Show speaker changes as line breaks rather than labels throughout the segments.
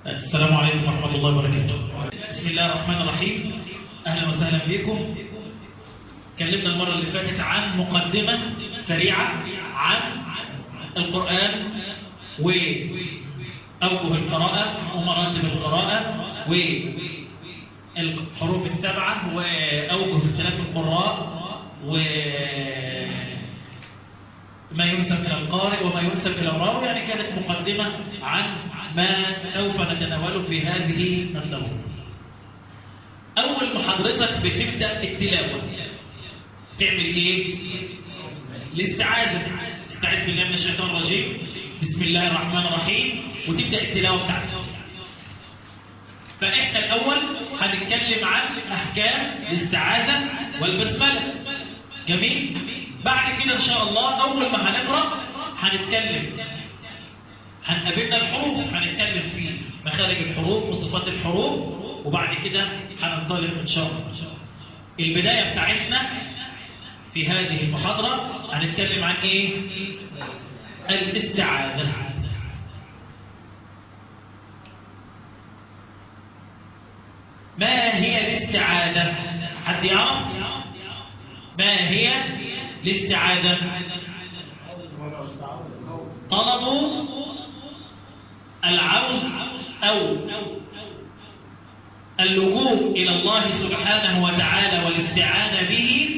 السلام عليكم ورحمة الله وبركاته بسم الله الرحمن الرحيم أهلا وسهلا بكم اتكلمنا المرة اللي فاتت عن مقدمة سريعة عن القرآن وأوجه القراءة ومراتب القراءة والحروف السبعة وأوجه اختلاف القراء و ما ينسب إلى القارئ وما ينسب إلى الراوي يعني كانت مقدمة عن ما سوف نتناوله في هذه الدورة أول ما حضرتك بتبدأ التلاوة تعمل إيه؟ الاستعاذة استعاذ بالله من الشيطان الرجيم بسم الله الرحمن الرحيم وتبدأ التلاوة بتاعتك فإحنا الأول هنتكلم عن أحكام الاستعاذة والبسملة جميل؟ بعد كده إن شاء الله أول ما هنقرأ هنتكلم هنقابلنا الحروف هنتكلم في مخارج الحروف وصفات الحروف وبعد كده هننطلق إن شاء الله البداية بتاعتنا في هذه المحاضرة هنتكلم عن إيه؟ الاستعاذة ما هي الاستعاذة؟ حد يعرف؟ ما هي الاستعاذة؟ طلب العوز أو اللجوء إلى الله سبحانه وتعالى والاستعانة به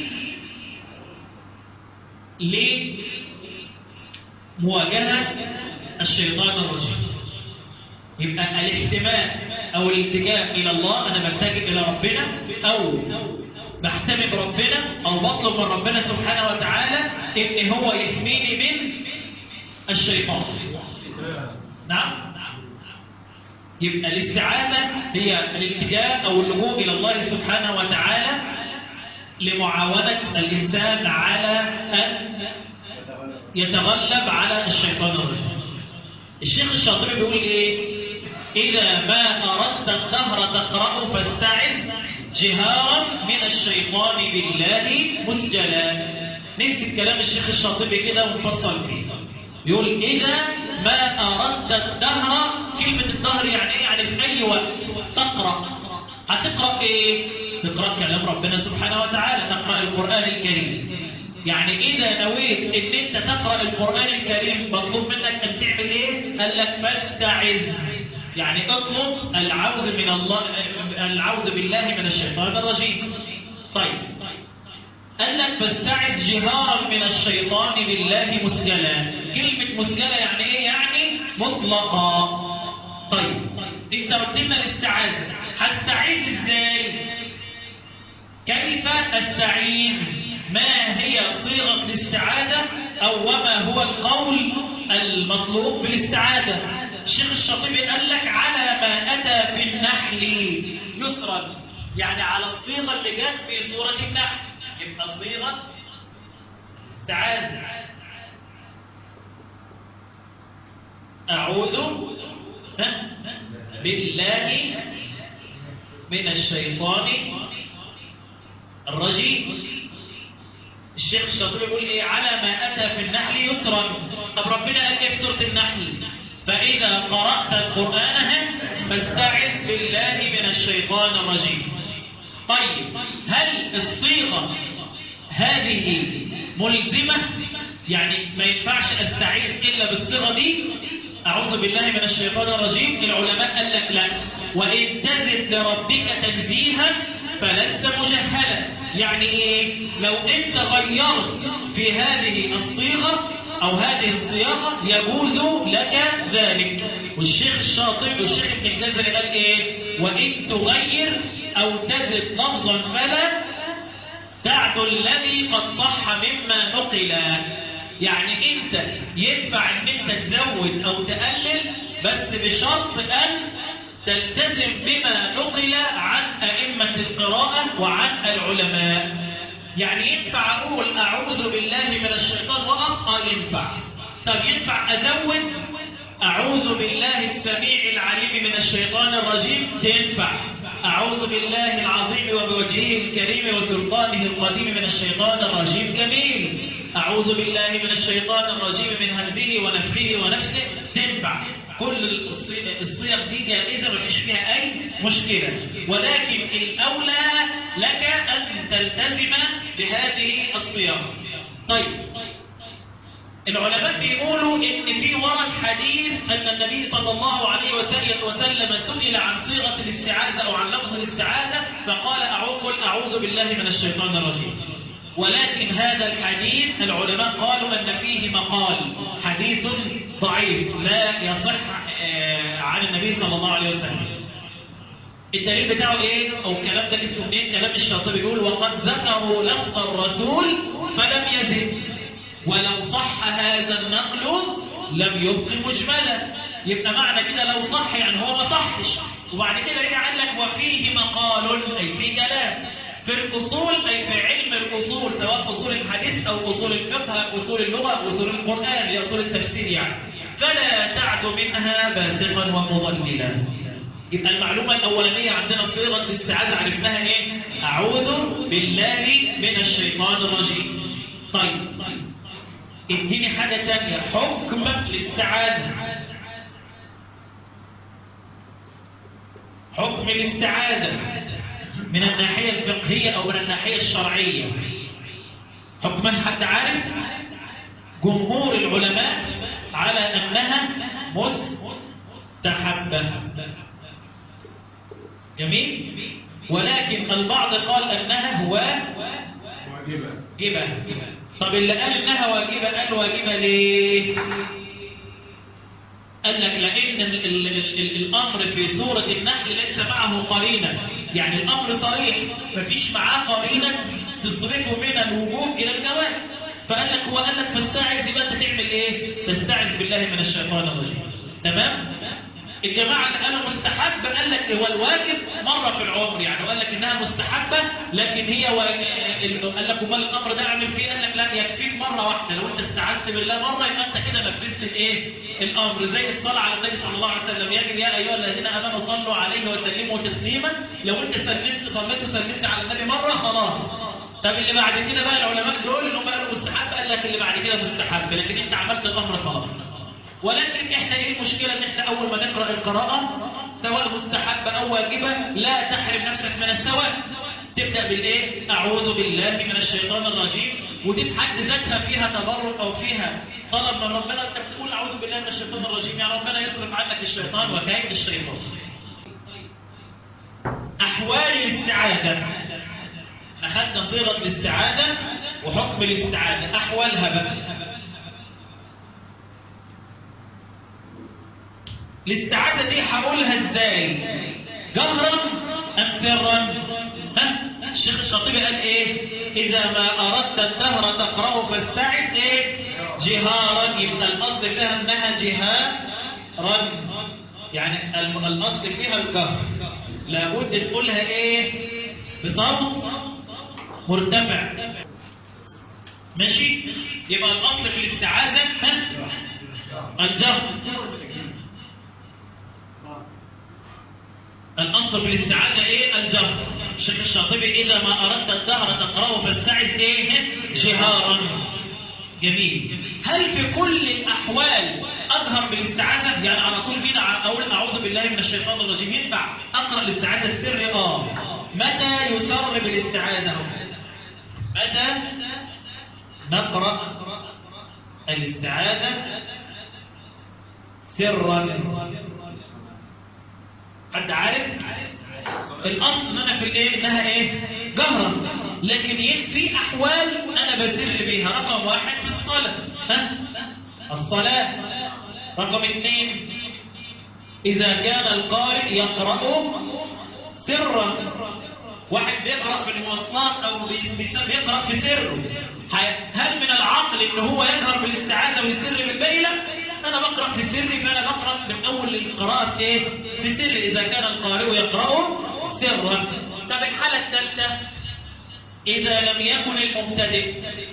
لمواجهة الشيطان الرجيم يبقى الاحتماء أو الالتجاء إلى الله أنا بلتجئ إلى ربنا أو بحتمي بربنا أو بطلب من ربنا سبحانه وتعالى إن هو يحميني من الشيطان نعم يبقى الاستعاذة هي الالتجاء أو اللجوء إلى الله سبحانه وتعالى لمعاونة الإنسان على أن يتغلب على الشيطان الرجيم الشيخ الشاطبي بيقول إيه إذا ما أردت الدهر تقرأ فاستعذ جهارا من الشيطان بالله مسجلا نكتب كلام الشيخ الشاطبي كده ونفصل فيه يقول إذا ما أردت الدهر كلمة الدهر يعني إيه؟ يعني في أي وقت تقرأ هتقرأ إيه؟ تقرأ كلام ربنا سبحانه وتعالى تقرأ القرآن الكريم يعني إذا نويت إن أنت تقرأ القرآن الكريم مطلوب منك أن تعمل إيه؟ قال لك فاستعذ يعني اطلب العوذ من الله العوذ بالله من الشيطان الرجيم طيب قال لك فاستعذ جهارا من الشيطان بالله مسجلا كلمة مسجلا يعني ايه يعني مطلقة طيب انت قلت لنا الاستعاذة هستعيذ ازاي كيف استعيذ ما هي صيغة الاستعاذة او وما هو القول المطلوب بالاستعاذة الشيخ الشاطبي قال لك على ما اتى في النحل يسرا يعني على الصيغة اللي جت في سورة النحل يبقى صيغة استعاذ أعوذ بالله من الشيطان الرجيم الشيخ الشاطبي يقول ايه على ما اتى في النحل يسرا طب ربنا قال ايه في سوره النحل فاذا قرات القران فاستعذ بالله من الشيطان الرجيم طيب هل الصيغه هذه ملزمه يعني ما ينفعش استعيذ الا بالصيغه دي اعوذ بالله من الشيطان الرجيم العلماء قال لك لا وان تزد لربك تنزيها فلست مجهلا يعني ايه لو انت غيرت في هذه الصيغه او هذه الصياغه يجوز لك ذلك والشيخ الشاطبي والشيخ ابن الجزري قال ايه وان تغير او تزد لفظا فلا تعد الذي قد صح مما نقل يعني انت ينفع ان انت تزود او تقلل بس بشرط ان تلتزم بما نقل عن أئمة القراءة وعن العلماء يعني ينفع أقول أعوذ بالله من الشيطان وقف آه ينفع طب ينفع أزود أعوذ بالله السميع العليم من الشيطان الرجيم تنفع أعوذ بالله العظيم وبوجهه الكريم وسلطانه القديم من الشيطان الرجيم جميل أعوذ بالله من الشيطان الرجيم من همزه ونفخه ونفسه تنفع كل الصي- الصيغ دي جائزة مفيش فيها أي مشكلة ولكن الأولى لك أن تلتزم بهذه الصيغ طيب العلماء بيقولوا ان في ورد حديث ان النبي صلى الله عليه وسلم وسلم سئل عن صيغه الاستعاذه او عن لفظ الاستعاذه فقال اعوذ اعوذ بالله من الشيطان الرجيم ولكن هذا الحديث العلماء قالوا ان فيه مقال حديث ضعيف لا يصح آه، عن النبي صلى الله عليه وسلم الدليل بتاعه ايه او الكلام ده اسمه منين كلام الشاطبي بيقول وقد ذكروا لفظ الرسول فلم يزد ولو صح هذا النقل لم يبق مجملا يبقى معنى كده لو صح يعني هو ما صحش وبعد كده رجع قال لك وفيه مقال اي في كلام في الاصول اي في علم الاصول سواء اصول الحديث او اصول الفقه اصول اللغه اصول القران هي اصول التفسير يعني فلا تعد منها بازغا ومضللا يبقى المعلومة الأولانية عندنا صيغة الاستعاذة عرفناها إيه؟ أعوذ بالله من الشيطان الرجيم. طيب اديني حاجة تانية حكم الاستعاذة. حكم الاستعاذة من الناحية الفقهية أو من الناحية الشرعية. حكما حد عارف؟ جمهور العلماء على أنها مستحبة. جميل ولكن البعض قال انها هو
واجبة
واجبه طب اللي قال انها واجبه قال واجبه ليه قال لك لان ال ال ال ال الامر في سوره النحل ليس معه قرينه يعني الامر صريح مفيش معاه قرينه تصرفه من الوجوب الى الجواز فقال لك هو قال لك فاستعذ يبقى انت تعمل ايه تستعذ بالله من الشيطان الرجيم تمام الجماعة اللي قالوا مستحب قال لك هو الواجب مرة في العمر يعني وقال لك انها مستحبة لكن هي و... قال لك امال الامر ده اعمل فيه قال لك لا يكفيك مرة واحدة لو انت استعذت بالله مرة يبقى انت كده نفذت الايه الامر زي الصلاة على النبي صلى الله عليه وسلم يجب يا ايها الذين امنوا صلوا عليه وسلموا تسليما لو انت سلمت صليت وسلمت على النبي مرة خلاص طب اللي بعد كده بقى العلماء دول اللي هم قالوا مستحب قال لك اللي بعد كده مستحب لكن انت عملت الامر خلاص ولكن احنا ايه المشكلة ان احنا اول ما نقرأ القراءة سواء مستحبة او واجبة لا تحرم نفسك من الثواب تبدأ بالايه اعوذ بالله من الشيطان الرجيم ودي في حد ذاتها فيها تبرك او فيها طلب من ربنا انت بتقول اعوذ بالله من الشيطان الرجيم يعني ربنا يصرف عنك الشيطان وكيد الشيطان احوال الاستعاذة اخذنا صيغة الاستعاذة وحكم الاستعاذة احوالها بقى الاستعاذة دي هقولها ازاي جهرا ام سرا ها الشيخ الشاطبي قال ايه اذا ما اردت الدهر تقرأه فاستعذ ايه جهارا يبقى الاصل فيها انها جهارا يعني الم- الاصل فيها الجهر لابد تقولها ايه بصوت مرتفع ماشي يبقى الاصل في الاستعاذة ها؟ الجهر الأصل في الاستعاذة إيه؟ الجهر. الشيخ الشاطبي إذا ما أردت الدهر تقرأه فاستعذ إيه؟ جهارا. جميل. هل في كل الأحوال أظهر بالاستعاذة؟ يعني على طول كده أقول أعوذ بالله من الشيطان الرجيم ينفع أقرأ الاستعاذة السر؟ آه. متى يسر بالاستعاذة؟ متى نقرأ الاستعاذة سرا حد عارف الاصل ان انا في الايه انها ايه جهرا لكن ي- في احوال انا بسر بيها رقم واحد في الصلاه ها الصلاه رقم اثنين اذا كان القارئ يقرا سرا واحد بيقرا في المواصلات او بي- بي- بيقرا في سره ه- هل من العقل ان هو يجهر بالاستعاذه ويسر بالباقي لا انا بقرا في سري فانا بقرا من اول القراءه في ايه في سري اذا كان القارئ يقرا سرا طب الحاله الثالثه اذا لم يكن المبتدئ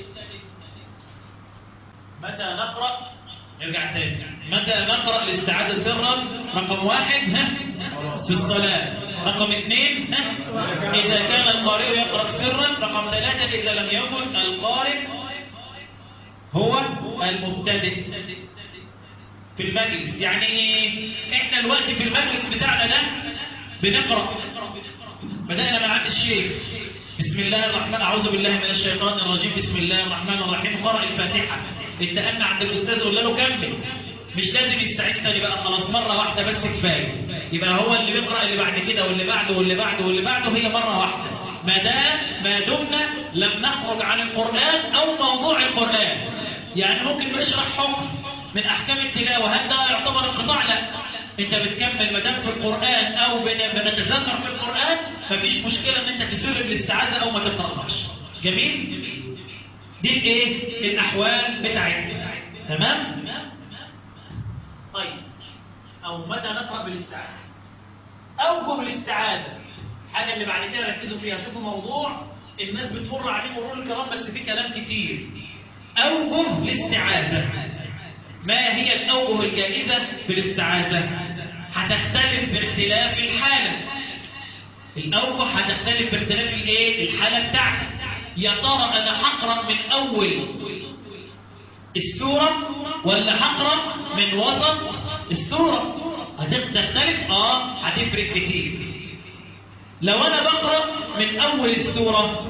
متى نقرا نرجع تاني متى نقرا الاستعاذه سرا رقم واحد ها في الصلاه رقم اثنين ها اذا كان القارئ يقرا سرا رقم ثلاثه اذا لم يكن القارئ هو المبتدئ في المجلس يعني ايه احنا الوقت في المجلس بتاعنا ده بنقرا بدانا مع عند الشيخ بسم الله الرحمن اعوذ بالله من الشيطان الرجيم بسم الله الرحمن الرحيم قرأ الفاتحه اتقلنا عند الاستاذ قلنا له كمل مش لازم يساعدنا تاني بقى خلاص مره واحده بس كفايه يبقى هو اللي بيقرا اللي بعد كده واللي بعده واللي بعده واللي بعده هي مره واحده ما دام ما دمنا لم نخرج عن القران او موضوع القران يعني ممكن بنشرح حكم من احكام التلاوه هل ده يعتبر انقطاع لا انت بتكمل ما دام في القران او بن- بنتذكر في القران مفيش مشكله ان انت تسلم للسعاده او ما تقراش جميل دي الايه الاحوال بتاعتنا تمام طيب او متى نقرا بالاستعاذه اوجه للسعاده الحاجه اللي بعد كده ركزوا فيها شوفوا موضوع الناس بتمر عليه مرور الكرام بس فيه كلام كتير اوجه للاستعاذه ما هي الاوجه الجائزه في الاستعاذه هتختلف باختلاف الحاله الاوجه هتختلف باختلاف الايه الحاله بتاعتك يا ترى انا هقرا من اول السورة ولا هقرا من وسط السورة هتختلف اه هتفرق كتير لو انا بقرا من اول السورة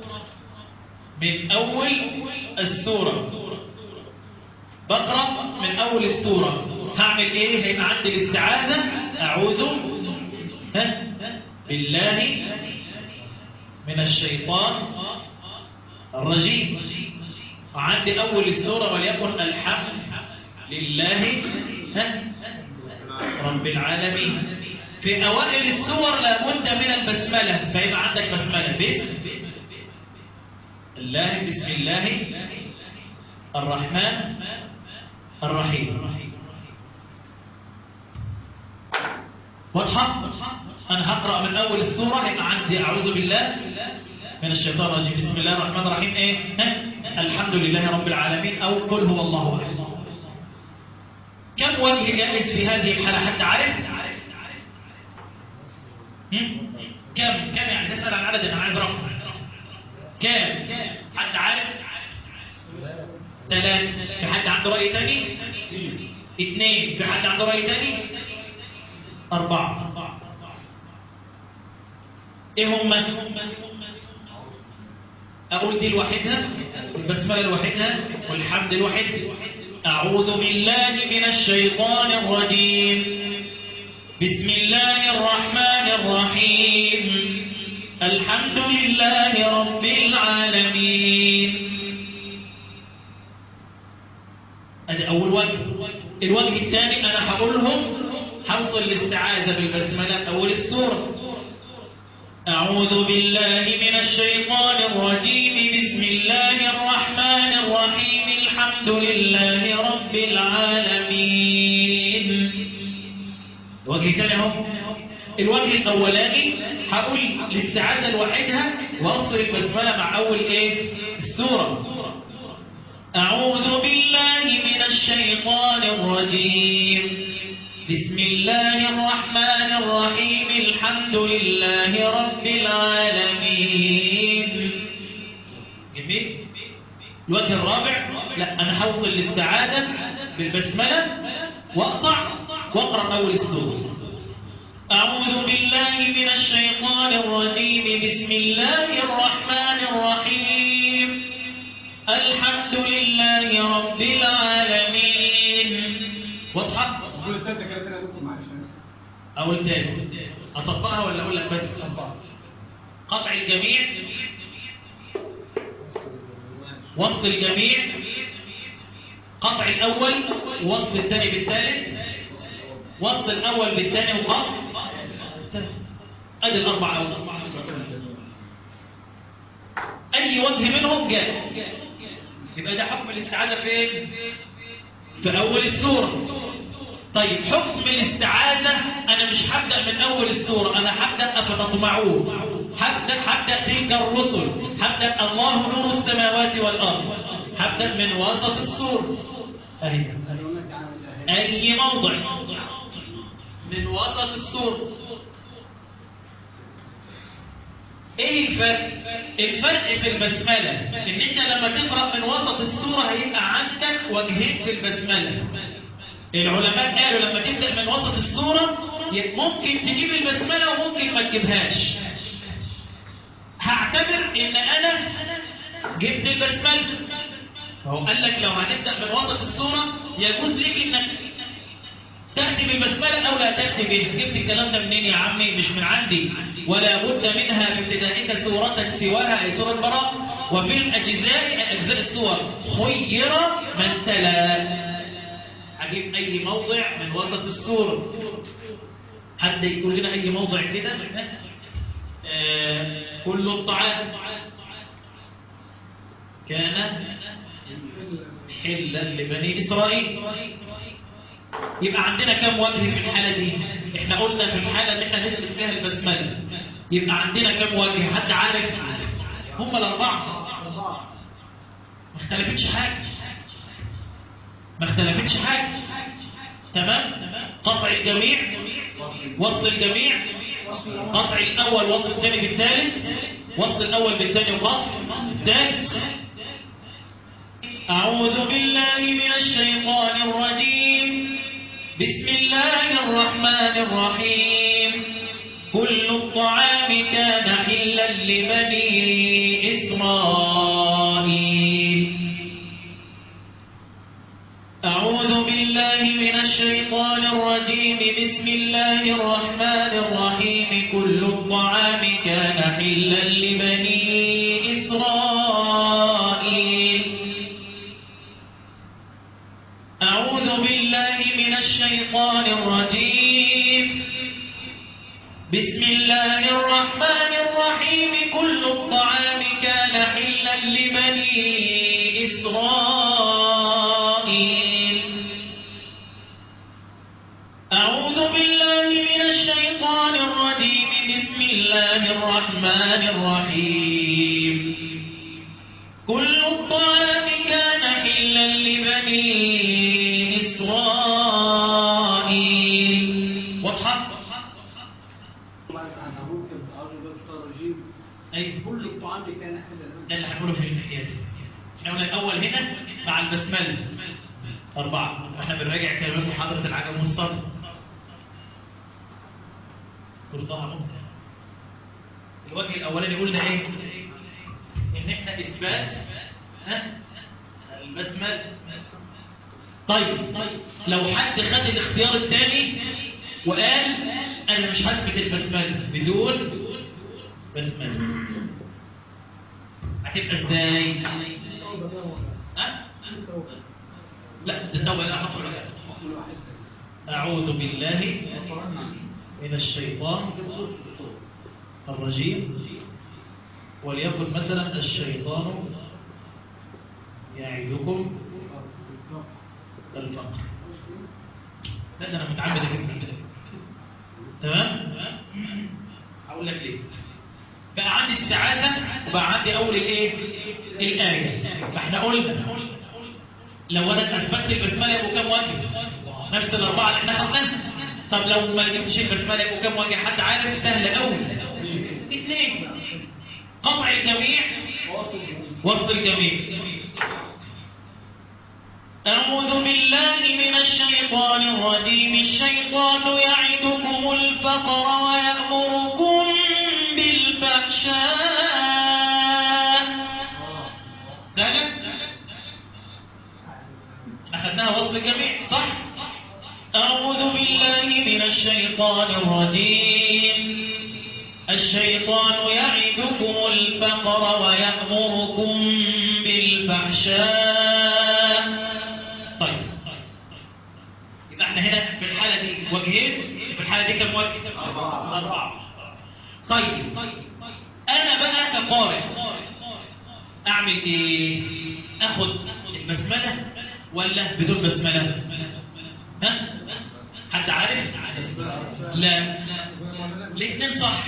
من اول السورة بقرا من اول السورة هعمل ايه هيبقى عندي الاستعاذة اعوذ ها بالله من الشيطان الرجيم وعندي أول السورة وليكن الحمد لله ها؟ رب العالمين في أوائل السور لابد من البسملة فيبقى عندك بسملة بسم الله بسم الله الرحمن الرحيم واضحة؟ أنا هقرأ من أول السورة يبقى عندي أعوذ بالله من الشيطان الرجيم بسم الله الرحمن الرحيم إيه؟ ها؟ الحمد لله رب العالمين أو قل هو الله أحد كم وجه جائز في هذه الحالة حتى عارف؟ هم؟ كم كم يعني تسأل عن عدد أنا عايز رقم كم حد عارف؟ ثلاث في حد عنده رأي تاني؟ اثنين في حد عنده رأي تاني؟ أربعة إيه هم؟ أقول دي لوحدها والبسملة لوحدها والحمد لوحدها أعوذ بالله من الشيطان الرجيم بسم الله الرحمن الرحيم الحمد لله رب العالمين ادي اول وجه الوجه الثاني انا هقولهم هوصل الاستعاذه بالبسمله اول السوره اعوذ بالله من الشيطان الرجيم بسم الله الرحمن الرحيم الحمد لله رب العالمين الوجه الثاني اهو الوجه الاولاني هقول الاستعاذه لوحدها واوصل البسمله مع اول ايه السوره أعوذ بالله من الشيطان الرجيم بسم الله الرحمن الرحيم الحمد لله رب العالمين جميل الوجه الرابع لا أنا هوصل للسعادة بالبسملة وأقطع وأقرأ أول السورة أعوذ بالله من الشيطان الرجيم بسم الله الرحمن الرحيم الحمد لله رب العالمين واضحة؟
قول التالتة كده كده يا دكتور معلش
أول تاني أطبقها ولا أقول لك بس؟ قطع الجميع وصل الجميع قطع الأول وصل الثاني بالثالث وصل الأول بالثاني وقطع أدي الأربعة أول أي وجه منهم جاء يبقى ده حكم الاستعاذة فين؟ في أول السورة طيب حكم الاستعاذة أنا مش هبدأ من أول السورة أنا هبدأ أفتطمعون هبدأ هبدأ تلك الرسل هبدأ الله نور السماوات والأرض هبدأ من وسط السورة أهي أي موضع من وسط السورة ايه الفرق الفرق في البسمله ان انت لما تقرا من وسط السوره هيبقى عندك وجهين في البسمله العلماء قالوا لما تبدأ من وسط السورة ي- ممكن تجيب البسملة وممكن ما تجيبهاش هعتبر ان انا جبت البسملة فهو قال لك لو هتبدأ من وسط السورة يجوز لك انك تأتي بالبسملة أو لا تأتي به جبت الكلام ده منين يا عمي مش من عندي ولا بد منها في ابتدائك سورة سواها أي سورة براء وفي الأجزاء أجزاء السور خير من تلا أجيب أي موضع من وسط السورة حد يقول لنا أي موضع كده آه كل الطعام كان حلا لبني إسرائيل يبقى عندنا كم وجه في الحالة دي احنا قلنا في الحالة اللي احنا نسلك فيها البسملة يبقى عندنا كم وجه حد عارف هم الأربعة ما اختلفتش حاجة ما اختلفتش حاجة تمام قطع الجميع وصل الجميع قطع الأول وصل الثاني بالثالث وصل الأول بالثاني وقطع الثالث أعوذ بالله من الشيطان الرجيم بسم الله الرحمن الرحيم كل الطعام كان حلا لبني إسرائيل أعوذ بالله من الشيطان الرجيم بسم الله الرحمن الرحيم كل الطعام كان حلا لبني إسرائيل أعوذ بالله من الشيطان الرجيم بسم الله الرحمن الرحيم كل الطعام كان حلا لبني إسرائيل أعوذ بالله من الشيطان الرجيم بسم الله الرحمن الرحيم كل الطعام كان حلا لبني إسرائيل واضحة؟ أي
كل الطعام كان حلا
ده اللي هنقوله في الامتحانات احنا قلنا الأول هنا مع البسملة أربعة واحنا بنراجع كلمات محاضرة العجم والصدر كرطها ممتع الوجه الأولاني قلنا إيه؟ إن إحنا إثبات ها؟ البسملة طيب لو حد خد الاختيار الثاني وقال أنا مش هثبت البسملة بدون بسملة هتبقى ازاي؟ ها؟ لا التوبة لا حق ولا كأس. أعوذ بالله من الشيطان الرجيم وليكن مثلا الشيطان يعدكم الفقر لا ده انا متعمد اجيب كده تمام هقول لك ليه بقى عندي السعاده وبقى عندي اول الايه الايه فاحنا قلنا لو انا اثبتت البسمله يبقوا كام وجه نفس الاربعه اللي احنا خدناها طب لو ما جبتش البسمله يبقوا كام وجه حد عارف سهل قوي اثنين قطع الجميع وصل الجميع أعوذ بالله من الشيطان الرجيم الشيطان يعدكم الفقر ويأمركم بالفحشاء سهلة؟ أخذناها وصل الجميع صح؟ أعوذ بالله من الشيطان الرجيم الشيطان يعدكم الفقر ويأمركم بالفحشاء طيب يبقى احنا هنا في الحالة دي وجهين في الحالة دي كم وجه؟ أربعة طيب أنا بقى كقارئ أعمل إيه؟ أخد البسملة ولا بدون بسملة؟ ها؟ حد عارف؟ لا الاثنين صح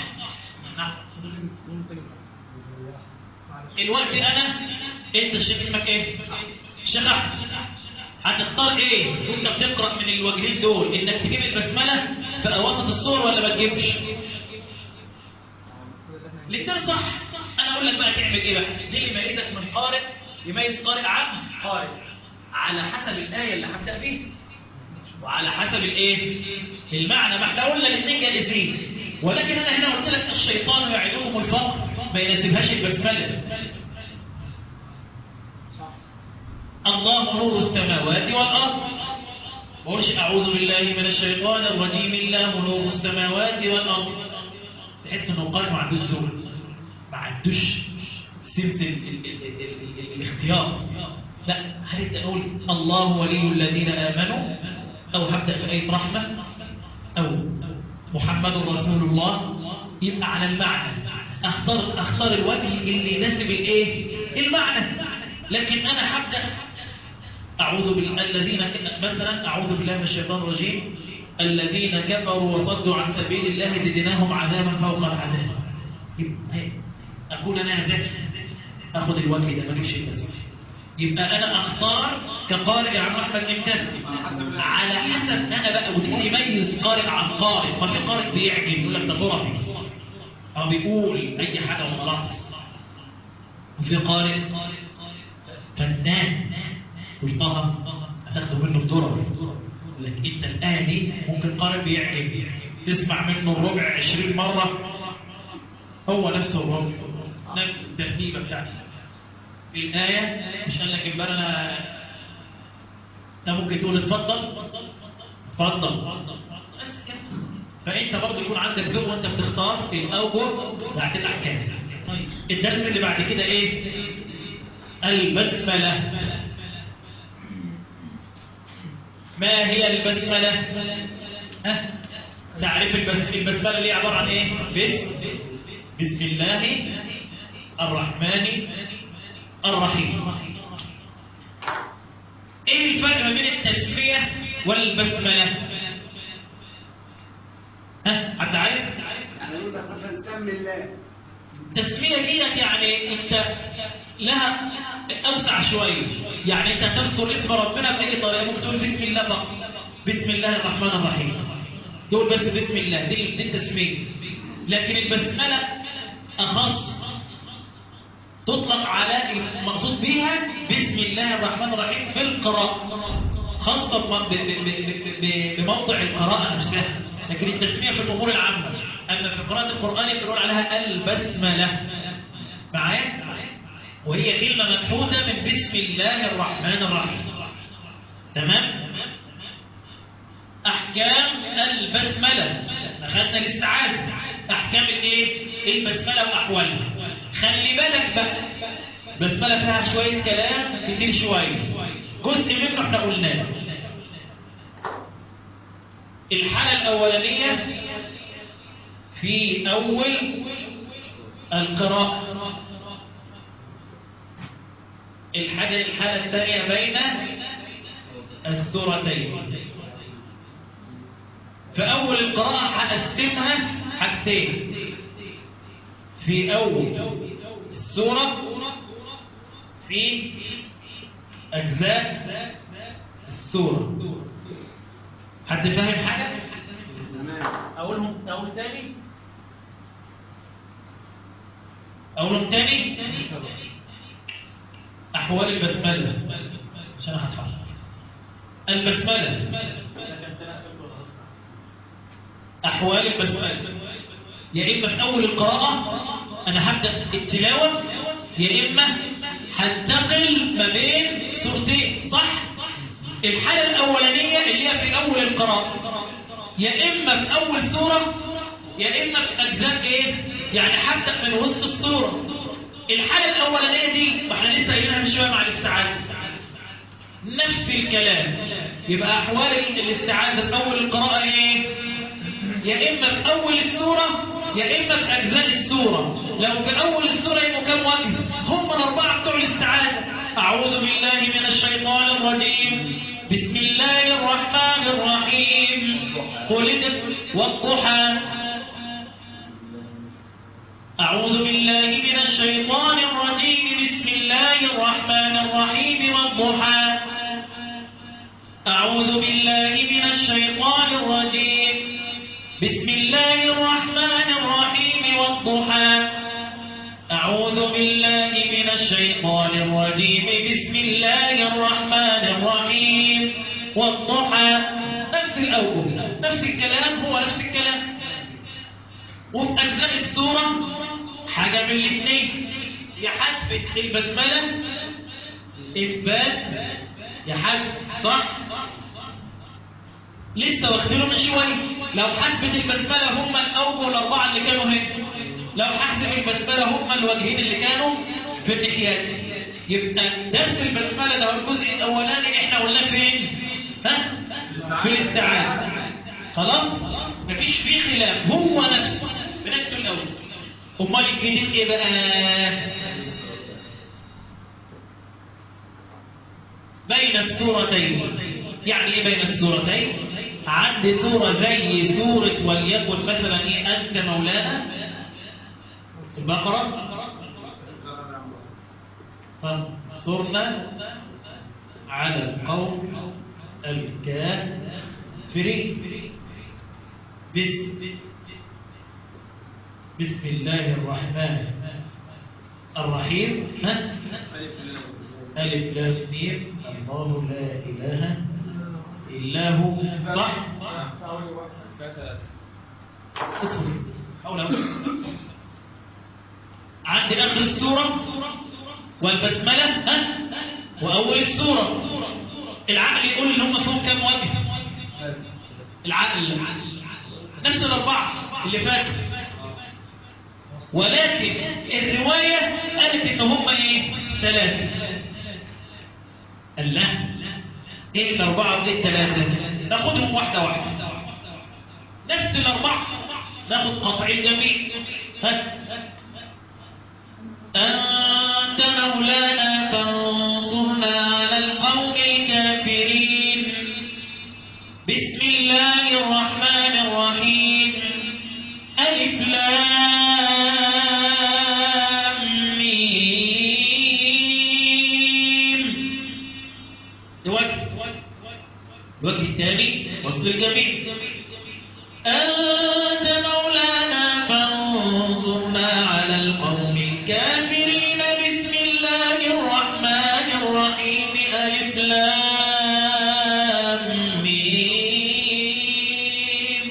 الوقت انا انت الشيخ اسمك ايه الشيخ احمد هتختار ايه وانت بتقرا من الوجهين دول انك تجيب البسمله في وسط الصور ولا ما تجيبش الاثنين صح انا اقول لك بقى تعمل ايه بقى دي اللي يميزك من قارئ يميز قارئ عام قارئ على حسب الايه اللي هبدا بيها وعلى حسب الايه المعنى ما احنا قلنا الاثنين جائزين ولكن انا هنا قلت لك الشيطان يعدكم الفقر ما يناسبهاش البسمله الله نور السماوات والارض ما اقولش اعوذ بالله من الشيطان الرجيم الله نور السماوات والارض تحس انه قال ما عندوش ذوق ما عندوش سمة ال- ال- ال- ال- ال- الاختيار لا هل اقول الله ولي الذين امنوا او هبدا بايه رحمه او محمد رسول الله يبقى على المعنى اختار اختار الوجه اللي يناسب الايه المعنى لكن انا هبدا اعوذ بالله الذين مثلا اعوذ بالله من الشيطان الرجيم الذين كفروا وصدوا عن سبيل الله زدناهم عذابا فوق العذاب يبقى إيه؟ اكون انا هدف اخذ الوجه ده ما اجيبش الفلسفه يبقى انا اختار كقارئ عن احمد امتى على حسب انا بقى ودي اللي يميز قارئ عن قارئ ما في قارئ بيعجب يقول لك ده ترفي او بيقول اي حاجه وخلاص وفي قارئ فنان والطه هتاخده منه بترفي لك انت الايه دي ممكن قارئ بيعجب تسمع منه الربع 20 مره هو نفسه الربع نفس الترتيبه بتاعته الآية مش قال لك يبقى أنا أنت ممكن تقول اتفضل اتفضل بس كده فأنت برضه يكون عندك ذوق وأنت بتختار الأوجه بتاعت الأحكام الدرس اللي بعد كده إيه؟ البسملة ما هي البسملة؟ ها؟ تعريف البس- البسملة اللي هي عبارة عن إيه؟ بسم بسم الله الرحمن الرحيم ايه الفرق ما بين التسمية والبسملة ها حد عارف
يعني يقول لك مثلا سمي الله
التسمية ديت يعني انت لها اوسع شوية يعني انت تذكر اسم ربنا باي طريقة ممكن تقول بسم الله فقط بسم الله الرحمن الرحيم تقول بس بسم الله دي دي التسمية لكن البسملة اخص تطلق على المقصود بها بسم الله الرحمن الرحيم في القراءة خاصة بم- ب- ب- ب- ب- بموضع القراءة نفسها لكن التسمية في الأمور العامة أما في قراءة القرآن بنقول عليها البسملة معايا؟ وهي كلمة مبحوثة من بسم الله الرحمن الرحيم تمام؟ أحكام البسملة أخذنا الاستعاذة أحكام الإيه؟ البسملة وأحوالها خلي بالك بقى بسملة فيها شوية كلام كتير شوية جزء منه احنا قلناه الحالة الأولانية في أول القراءة الحاجة الحالة الثانية بين السورتين في أول القراءة هقسمها حاجتين في أول السورة في أجزاء السورة حد فاهم حاجة؟
تمام
أقولهم أقول تاني؟ أقولهم تاني؟ أحوال البسملة عشان هتحرك البسملة أحوال البسملة يا إما في أول القراءة أنا هبدأ التلاوة يا إما هنتقل ما بين سورتين صح؟ الحالة الأولانية اللي هي في أول القراءة يا إما في أول سورة يا إما في أجزاء إيه؟ يعني هبدأ من وسط السورة الحالة الأولانية دي ما احنا لسه قايلينها من شوية مع الاستعاذة نفس الكلام يبقى أحوال الاستعاذة في أول القراءة إيه؟ يا إما في أول السورة يا إما في أجزاء السورة لو في أول السورة يبقوا كم وجه هم الأربعة بتوع الاستعاذة أعوذ بالله من الشيطان الرجيم بسم الله الرحمن الرحيم قل والضحى أعوذ بالله من الشيطان الرجيم بسم الله الرحمن الرحيم والضحى أعوذ بالله من الشيطان الرجيم بسم الله الرحمن الرحيم والضحى أعوذ بالله من الشيطان الرجيم بسم الله الرحمن الرحيم والضحى الأوجه نفس الكلام هو نفس الكلام وفي أجزاء السورة حاجة من الاثنين يا حذف البسملة إثبات يا حذف صح؟ لسه واخدينه من شوية لو حسبت البسملة هم الأوجه الأربعة اللي كانوا هنا لو حسبت البسملة هم الوجهين اللي كانوا في الناحيات يبقى درس البسملة ده هو الجزء الأولاني احنا قلناه فين؟ ها؟ في الاستعانة خلاص؟ مفيش فيه خلاف هو نفسه بنفسه الأول أمال الجديد إيه بقى؟ بين السورتين يعني ايه بين السورتين عندي سورة زي سورة وليكن مثلا ايه أنت مولانا البقرة فانصرنا على القوم الكافرين بسم بسم الله الرحمن الرحيم ها ألف لام ميم الله لا إله إلا هو صح؟ اصبر حول عندي آخر السورة والبسملة ها؟ وأول السورة العقل يقول إن هم فيهم كام وجه؟ العقل نفس الأربعة اللي فاتوا ولكن الرواية قالت إن هم إيه؟ ثلاثة قال لا ايه الاربعه وايه الثلاثه ناخدهم واحده واحده نفس الاربعه ناخد قطع الجميع ها انت مولانا فانصرنا على القوم الكافرين بسم الله الرحمن الرحيم الف لام ميم الوجه الوجه الثاني وصل الجميع أنت مولانا فانصرنا على القوم الكافرين بسم الله الرحمن الرحيم ألف لام ميم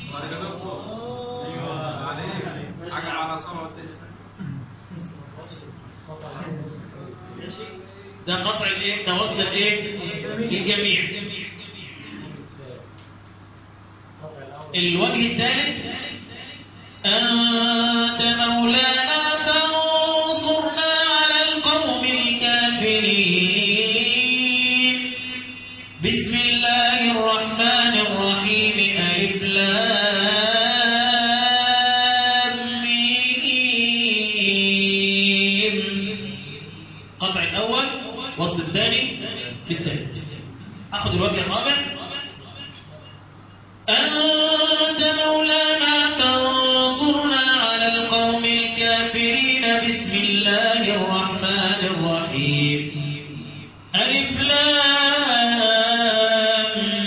حاجة على صلاة
ده قطع الايه ده وصل الايه الجميع الوجه الثالث أنت مولانا فانصرنا على القوم الكافرين بسم الله الرحمن الرحيم ألف لام ميم قطع الأول وصل الثاني بالثالث أخذ الوجه الرابع أنت مولانا فانصرنا على القوم الكافرين بسم الله الرحمن الرحيم ألف لام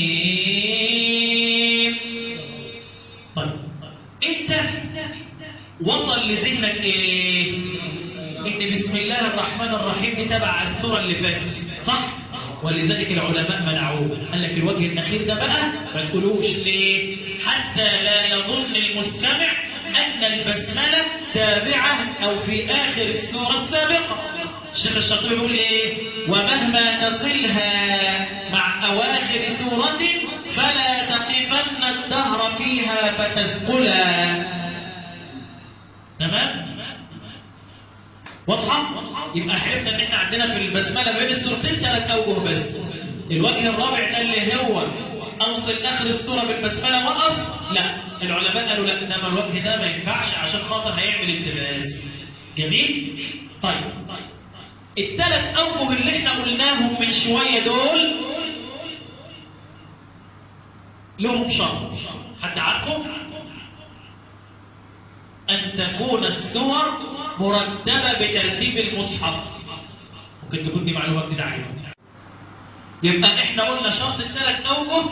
ميم طيب أنت وصل لذهنك إيه؟ إن بسم الله الرحمن الرحيم دي تبع السورة اللي فاتت صح؟ ولذلك العلماء منعوه قال لك الوجه الأخير ده بقى ما تقولوش ليه؟ حتى لا يظن المستمع أن البسملة تابعة أو في آخر السورة السابقة الشيخ الشاطبي بيقول إيه؟ ومهما تصلها مع أواخر سورة فلا تقفن الدهر فيها فتثقلا تمام؟ واضحة؟ يبقى عرفنا ان احنا عندنا في البسملة بين السورتين ثلاث اوجه بس. الوجه الرابع ده اللي هو اوصل اخر السورة بالبسملة وقف لا العلماء قالوا لا انما الوجه ده ما ينفعش عشان خاطر هيعمل التباس. جميل؟ طيب الثلاث اوجه اللي احنا قلناهم من شوية دول لهم شرط حد عارفه؟ أن تكون السور مرتبة بترتيب المصحف ممكن تكون دي معلومة جديدة عليهم يبقى احنا قلنا شرط الثلاث أوجه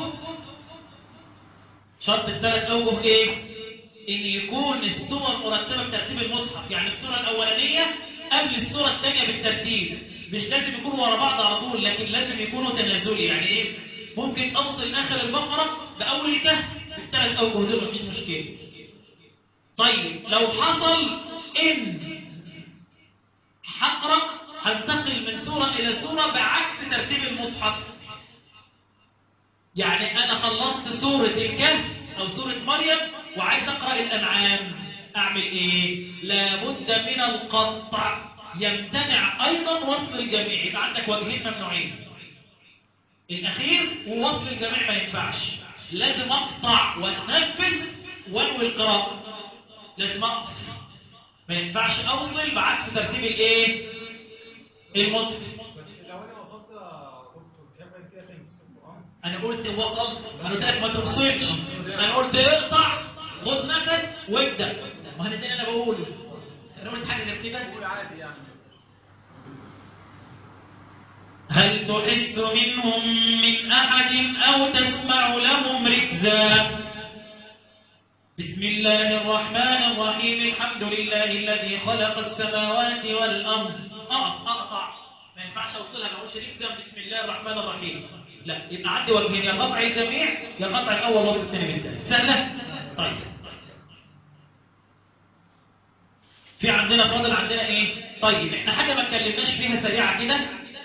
شرط الثلاث أوجه ايه؟ إن يكون السور مرتبة بترتيب المصحف يعني السورة الأولانية قبل السورة الثانية بالترتيب مش لازم يكونوا ورا بعض على طول لكن لازم يكونوا تنازلي يعني ايه؟ ممكن اوصل اخر البقره باول الكهف بالثلاث اوجه دول مفيش مشكله طيب لو حصل ان هقرا هنتقل من سوره الى سوره بعكس ترتيب المصحف يعني انا خلصت سوره الكهف او سوره مريم وعايز اقرا الانعام اعمل ايه لابد من القطع يمتنع ايضا وصل الجميع يبقى عندك وجهين ممنوعين الاخير ووصل الجميع ما ينفعش لازم اقطع وانفذ وانوي القراءه لازم اقف ما ينفعش اوصل بعكس ترتيب الايه المصحف
بس لو انا وصلت يا دكتور كام كده في القران
انا قلت وصلت انا قلت لك ما تفصلش انا قلت اقطع خد نفس وابدا ما انا ده اللي انا بقوله انا قلت حاجه زي كده
قول عادي يعني
هل تحس منهم من أحد أو تسمع لهم ركزا بسم الله الرحمن الرحيم الحمد لله الذي خلق السماوات والأرض أقف أقطع ما ينفعش أوصلها ما أقولش ركزا بسم الله الرحمن الرحيم لا يبقى عندي وجهين يا قطع الجميع يا قطع الأول وقت الثاني بالثاني سهلة؟ طيب في عندنا فاضل عندنا ايه طيب احنا حاجه ما اتكلمناش فيها سريعه كده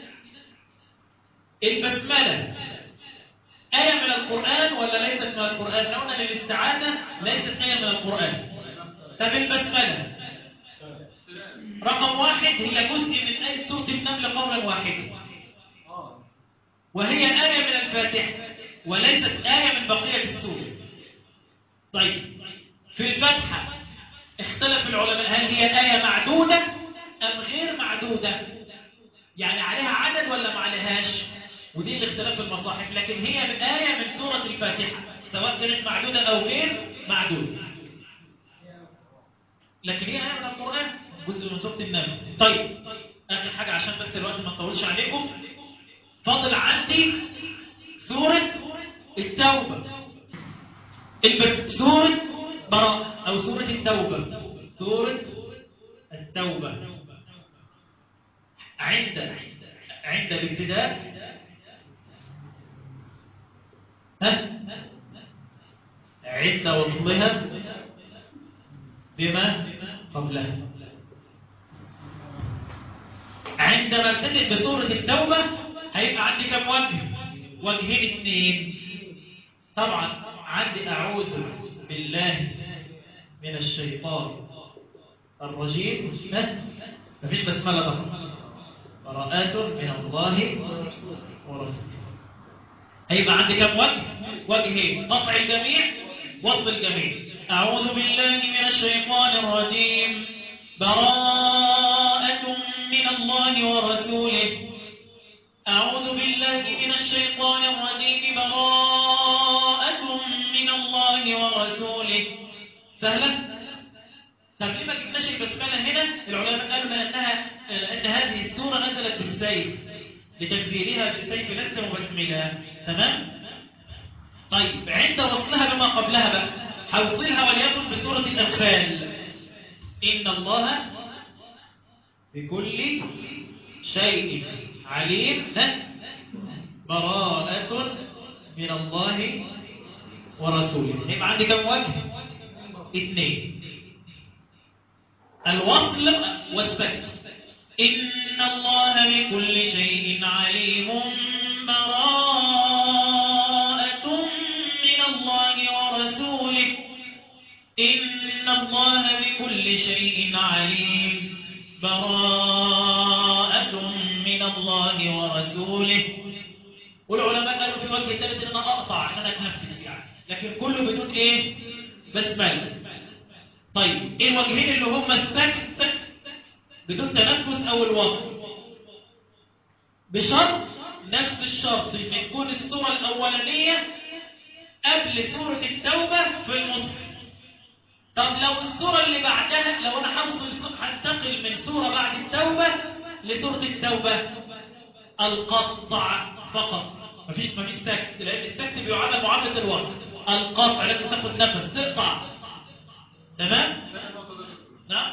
البسملة آية من القرآن ولا ليست من القرآن؟ لو قلنا للاستعاذة ليست آية من القرآن. طب البسملة رقم واحد هي جزء من آية سورة النمل قولا واحدا.
اه
وهي آية من الفاتحة وليست آية من بقية السورة. طيب في الفاتحة اختلف العلماء هل هي آية معدودة أم غير معدودة؟ يعني عليها عدد ولا ما عليهاش؟ ودي الاختلاف في المصاحف لكن هي من آية من سورة الفاتحة سواء كانت معدودة أو غير معدودة لكن هي آية من القرآن جزء من سورة النمل طيب آخر حاجة عشان بس الوقت ما نطولش عليكم فاضل عندي سورة التوبة الب- سورة براءة أو سورة التوبة سورة التوبة عند عند الابتداء ها عند وصلها بما قبلها عندما ابتدئ بسورة التوبة هيبقى عندي كم وجه وجهين اثنين طبعا عندي أعوذ بالله من الشيطان الرجيم ها مفيش بسملة طبعا براءات من الله ورسوله هيبقى عندي كم وجه وجهين قطع الجميع وصل الجميع أعوذ بالله من الشيطان الرجيم براءة من الله ورسوله أعوذ بالله من الشيطان الرجيم براءة من الله ورسوله سهلة؟ طب ليه ما جبناش البسملة هنا؟ العلماء قالوا لأنها لأن هذه السورة نزلت بالسيف لتنفيذها بالسيف لست مبسملة تمام؟ طيب عند وصلها بما قبلها بقى هوصلها وليكن بسورة الأنفال إن الله بكل شيء عليم ها؟ براءة من الله ورسوله يبقى عندي كم وجه؟ اثنين الوصل والسكت إن الله بكل شيء عليم براءة من الله ورسوله إن الله بكل شيء عليم براءة من الله ورسوله والعلماء قالوا في وجه الثالث ان انا اقطع ان انا اتنفس يعني لكن كله بدون ايه بسمله طيب ايه الوجهين اللي هم السكت بدون تنفس او الوصل بشرط نفس الشرط ان تكون الصوره الاولانيه قبل سوره التوبه في المصحف طب لو السوره اللي بعدها لو انا هوصل هنتقل من سوره بعد التوبه لسوره التوبه القطع فقط مفيش مفيش سكت لان السكت بيعامل معامله الوقت القطع لازم تاخد نفس تقطع تمام نعم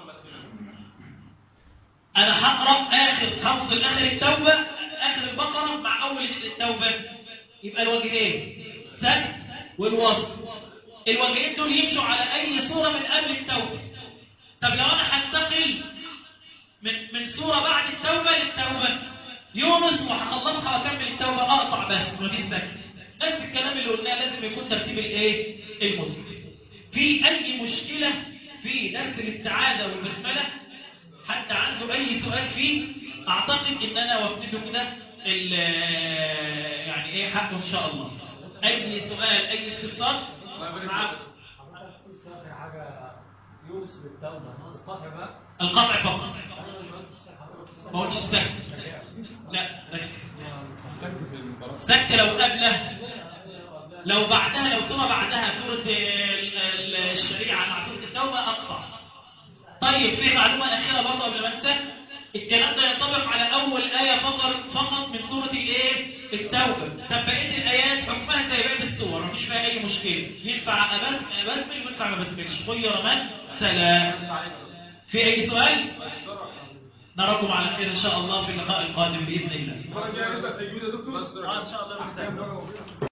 انا هقرا اخر هوصل اخر التوبه اخر البقره مع اول التوبه يبقى الوجهين سكت والوصف الوجهين دول يمشوا على اي صورة من قبل التوبة طب لو انا هنتقل من من صورة بعد التوبة للتوبة يونس وهخلصها واكمل التوبة اقطع بس مفيش سكت نفس الكلام اللي قلناه لازم يكون ترتيب الايه المصحف في اي مشكلة في درس الاستعاذة والبسملة حتى عنده اي سؤال فيه اعتقد ان انا وفيته كده ال- يعني ايه حقه ان شاء الله اي سؤال اي استفسار معاكم
حضرتك قلت اخر حاجه يونس بالتوبه ناقص قطع بقى
القطع فقط
انا ما قلتش حضرتك
ما قلتش السكت لا ركز
محتاج في المباراة
سكت لو قبله لو بعدها لو سورة بعدها سورة ال- ال- الشريعة مع سورة التوبة أقطع طيب في معلومة أخيرة برضه قبل ما أنت الكلام ده ينطبق على أول آية فقط فقط من سورة الإيه؟ التوبة طب بقية الآيات حكمها زي بقية السور مفيش فيها أي مشكلة ينفع أبس أبسمل وينفع ما أبسملش خير من سلام في أي سؤال؟ نراكم على خير إن شاء الله في اللقاء القادم بإذن الله
المرة الجاية نبدأ تجويد يا دكتور
آه إن شاء الله محتاج